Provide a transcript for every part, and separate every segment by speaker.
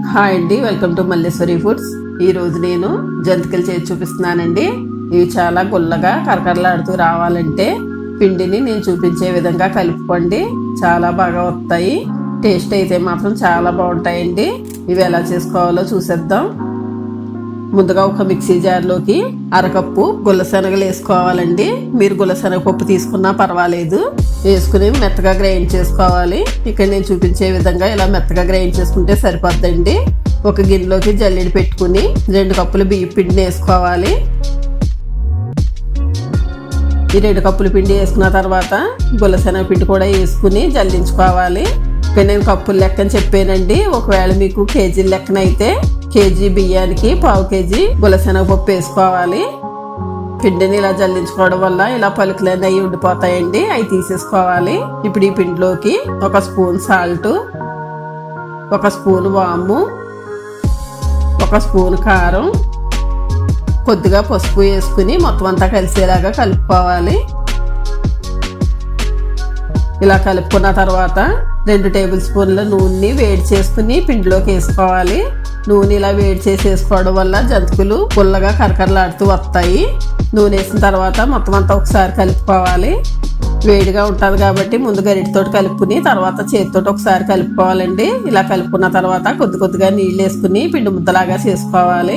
Speaker 1: hi అండి welcome to Malleswari foods ఈ రోజు నేను జంతికలు చేసి చూపిస్తున్నానండి ఇవి చాలా గుల్లగా కరకరలాడుతూ రావాలంటే పిండిని నేను చూపించే విధంగా కలుపుకోండి చాలా బాగా వస్తాయి టేస్ట్ అయితే మాత్రం చాలా బాగుంటాయండి ఇవి ఎలా చేసుకోవాలో చూసేద్దాం ముందుగా ఒక మిక్సీ జార్లోకి అరకప్పు గుల్లశనగలు వేసుకోవాలండి మీరు గుల్లశనగ పప్పు తీసుకున్నా పర్వాలేదు వేసుకుని మెత్తగా గ్రైండ్ చేసుకోవాలి ఇక్కడ నేను చూపించే విధంగా ఇలా మెత్తగా గ్రైండ్ చేసుకుంటే సరిపోద్దండి ఒక గిన్నెలోకి జల్లెడి పెట్టుకుని రెండు కప్పులు బియ్య పిండిని వేసుకోవాలి ఈ రెండు కప్పుల పిండి వేసుకున్న తర్వాత గుల్లశనగ పిండి కూడా వేసుకుని జల్లించుకోవాలి ఇక్కడ నేను కప్పుల లెక్కని చెప్పానండి ఒకవేళ మీకు కేజీ లెక్కన అయితే కేజీ బియ్యానికి పావు కేజీ గులశనగ పప్పు వేసుకోవాలి పిండిని ఇలా జల్లించుకోవడం వల్ల ఇలా పలుకులన్నీ అవి ఉండిపోతాయండి అవి తీసేసుకోవాలి ఇప్పుడు ఈ పిండిలోకి ఒక స్పూన్ సాల్ట్ ఒక స్పూన్ వాము ఒక స్పూన్ కారం కొద్దిగా పసుపు వేసుకుని మొత్తం అంతా కలిసేలాగా కలుపుకోవాలి ఇలా కలుపుకున్న తర్వాత రెండు టేబుల్ స్పూన్ల నూనెని వేడి చేసుకుని పిండిలోకి వేసుకోవాలి నూనె ఇలా వేడి చేసి వేసుకోవడం వల్ల జంతుకులు పుల్లగా కరకరలాడుతూ వస్తాయి నూనె వేసిన తర్వాత మొత్తం అంతా ఒకసారి కలుపుకోవాలి వేడిగా ఉంటుంది కాబట్టి ముందు గరిటితో కలుపుకుని తర్వాత చేతితో ఒకసారి కలుపుకోవాలండి ఇలా కలుపుకున్న తర్వాత కొద్ది కొద్దిగా నీళ్ళు వేసుకుని పిండి ముద్దలాగా చేసుకోవాలి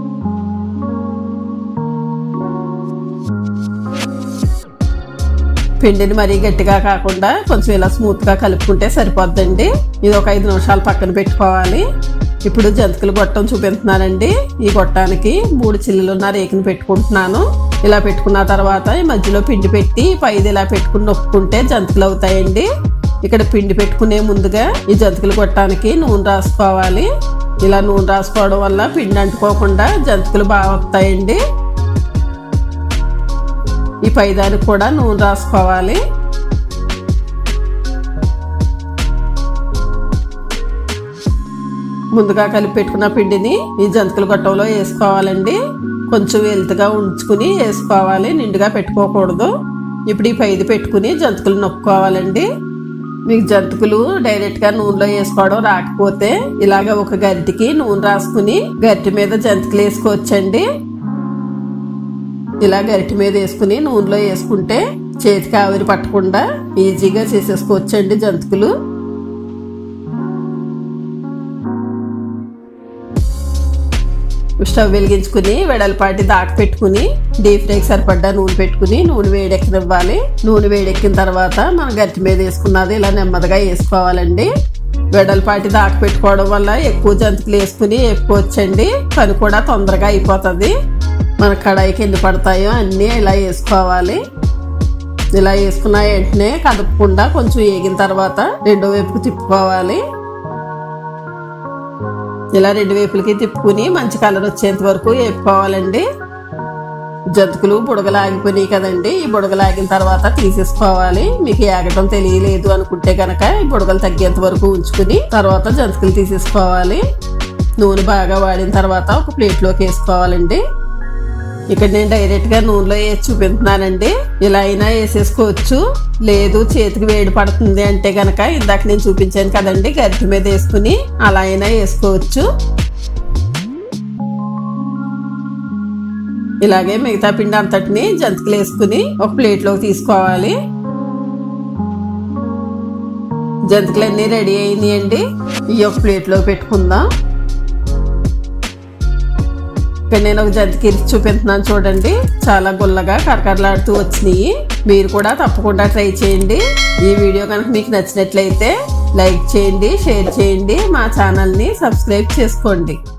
Speaker 1: పిండిని మరీ గట్టిగా కాకుండా కొంచెం ఇలా స్మూత్గా కలుపుకుంటే సరిపోద్దండి ఇది ఒక ఐదు నిమిషాలు పక్కన పెట్టుకోవాలి ఇప్పుడు జంతికలు గొట్టం చూపిస్తున్నానండి ఈ గొట్టానికి మూడు చిల్లులున్న రేకుని పెట్టుకుంటున్నాను ఇలా పెట్టుకున్న తర్వాత ఈ మధ్యలో పిండి పెట్టి పైది ఇలా పెట్టుకుని నొక్కుంటే జంతికలు అవుతాయండి ఇక్కడ పిండి పెట్టుకునే ముందుగా ఈ జంతికలు కొట్టడానికి నూనె రాసుకోవాలి ఇలా నూనె రాసుకోవడం వల్ల పిండి అంటుకోకుండా జంతికలు బాగా వస్తాయండి ఈ పైదానికి కూడా నూనె రాసుకోవాలి ముందుగా కలిపి పెట్టుకున్న పిండిని ఈ జంతికల గొట్టంలో వేసుకోవాలండి కొంచెం వెలుతుగా ఉంచుకుని వేసుకోవాలి నిండుగా పెట్టుకోకూడదు ఇప్పుడు ఈ పైది పెట్టుకుని జంతికలు నొక్కోవాలండి మీకు జంతికలు డైరెక్ట్గా నూనెలో వేసుకోవడం రాకపోతే ఇలాగ ఒక గరిటికి నూనె రాసుకుని గరిటి మీద జంతికలు వేసుకోవచ్చండి ఇలా గరిటె మీద వేసుకుని నూనెలో వేసుకుంటే చేతికి ఆవిరి పట్టకుండా ఈజీగా చేసేసుకోవచ్చండి జంతుకులు స్టవ్ వెలిగించుకుని వెడల్పాటి దాక పెట్టుకుని డీప్ ఫ్రైకి సరిపడ్డా నూనె పెట్టుకుని నూనె వేడెక్కనివ్వాలి నూనె వేడెక్కిన తర్వాత మనం గట్టి మీద వేసుకున్నది ఇలా నెమ్మదిగా వేసుకోవాలండి వెడల్పాటి దాక పెట్టుకోవడం వల్ల ఎక్కువ జంతుకులు వేసుకుని వేపుకోవచ్చండి పని కూడా తొందరగా అయిపోతుంది మన కడాయికి ఎన్ని పడతాయో అన్నీ ఇలా వేసుకోవాలి ఇలా వేసుకున్న వెంటనే కదపకుండా కొంచెం వేగిన తర్వాత రెండో వైపుకి తిప్పుకోవాలి ఇలా రెండు వైపులకి తిప్పుకుని మంచి కలర్ వచ్చేంత వరకు వేపుకోవాలండి జంతుకులు బుడగలు ఆగిపోయినాయి కదండి ఈ బుడగలు ఆగిన తర్వాత తీసేసుకోవాలి మీకు ఏగటం తెలియలేదు అనుకుంటే కనుక ఈ బుడగలు తగ్గేంత వరకు ఉంచుకుని తర్వాత జంతుకులు తీసేసుకోవాలి నూనె బాగా వాడిన తర్వాత ఒక ప్లేట్లోకి వేసుకోవాలండి ఇక్కడ నేను డైరెక్ట్గా నూనెలో వేసి చూపిస్తున్నానండి ఇలా అయినా వేసేసుకోవచ్చు లేదు చేతికి వేడి పడుతుంది అంటే కనుక ఇందాక నేను చూపించాను కదండి గరిటె మీద వేసుకుని అలా అయినా వేసుకోవచ్చు ఇలాగే మిగతా పిండి అంతటిని జంతికలు వేసుకుని ఒక ప్లేట్లోకి తీసుకోవాలి జంతికలు అన్నీ రెడీ అయినాయండి ఈ ఒక ప్లేట్లో పెట్టుకుందాం ఇక్కడ నేను ఒక జంతికి చూపిస్తున్నాను చూడండి చాలా గుల్లగా కరకరలాడుతూ వచ్చినాయి మీరు కూడా తప్పకుండా ట్రై చేయండి ఈ వీడియో కనుక మీకు నచ్చినట్లయితే లైక్ చేయండి షేర్ చేయండి మా ఛానల్ని సబ్స్క్రైబ్ చేసుకోండి